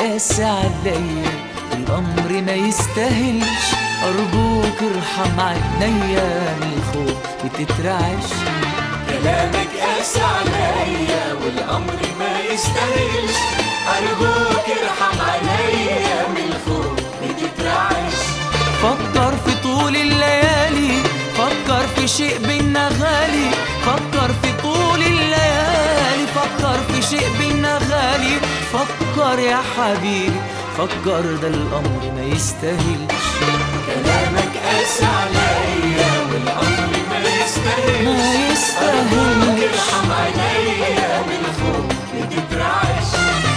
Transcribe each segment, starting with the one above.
قاسي عليا الأمر ما يستاهلش أرجوك ارحم عينيا من الخوف بتترعش كلامك قاسي عليا والامر ما يستاهلش ارجوك ارحم عليا من الخوف بتترعش فكر في طول الليالي فكر في شيء بينا غالي فكر في طول الليالي فكر في شيء بينا غالي فكر يا حبيبي فكر ده الأمر ما يستاهلش كلامك قاسي عليا والامر ما يستاهلش ما ارجوك يستاهلش ارحم عليا من الخوف بتترعش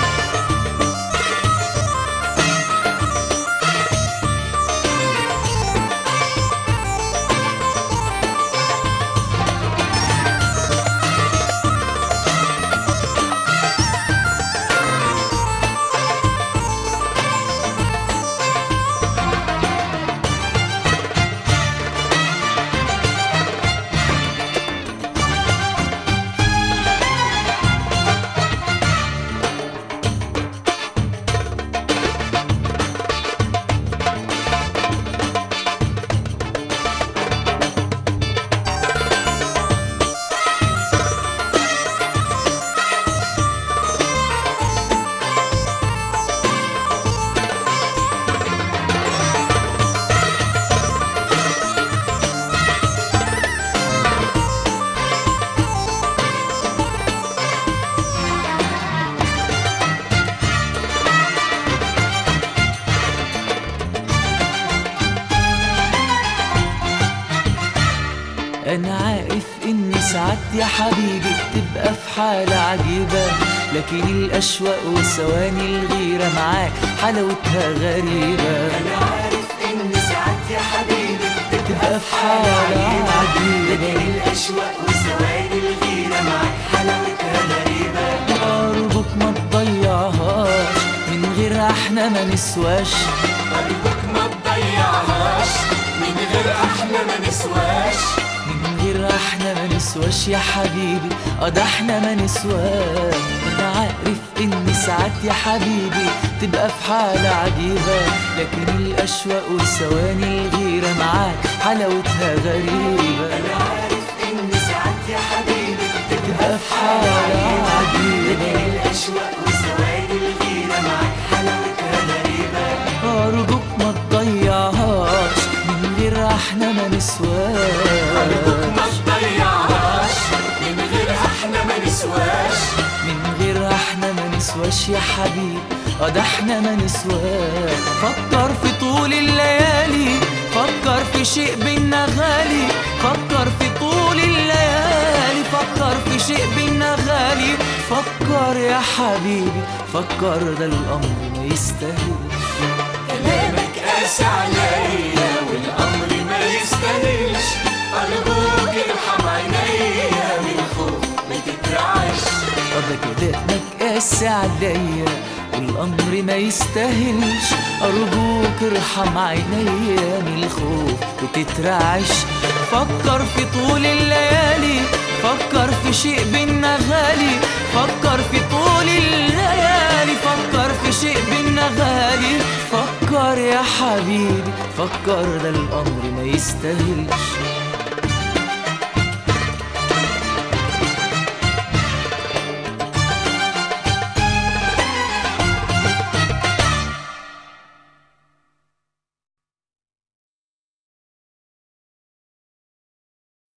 أنا عارف إن ساعات يا حبيبي بتبقى في حالة عجيبة لكن الأشواق وثواني الغيرة معاك حلاوتها غريبة انا عارف ان ساعات يا حبيبي تبقى في حالة عجيبة لكن الاشواق وثواني الغيره معاك حلاوتها غريبه أرجوك ما تضيعهاش من غير احنا ما نسواش ارجوك ما تضيعهاش من غير احنا ما نسواش من غير احنا ما نسواش يا حبيبي اه ده احنا ما نسواش انا عارف ان ساعات يا حبيبي تبقى في حالة عجيبة لكن الاشواق وثواني الغيرة معاك حلاوتها غريبة انا عارف ان ساعات يا حبيبي تبقى في حالة عجيبة لكن الاشواق وثواني الغيره معاك حلاوتها غريبه أرجوك ما تضيعهاش من غير احنا ما ارجوك نسواش ما تضيعهاش من غير احنا ما نسواش من غير احنا ما نسواش يا حبيبي اه ده احنا ما نسواش فكر في طول الليالي فكر في شيء بينا غالي فكر في طول الليالي فكر في شيء بينا غالي فكر يا حبيبي فكر ده الامر ما يستاهلش كلامك قاسي عليا والامر ما يستاهلش ارجوك ارحم عينيا من خوف ما تترعش ده كلامك قاسي عليا والامر ما يستاهلش ارجوك ارحم عينيا من الخوف وتترعش فكر في طول الليالي فكر في شيء بينا غالي فكر في طول الليالي فكر في شيء بينا غالي فكر يا حبيبي فكر ده الامر ما يستاهلش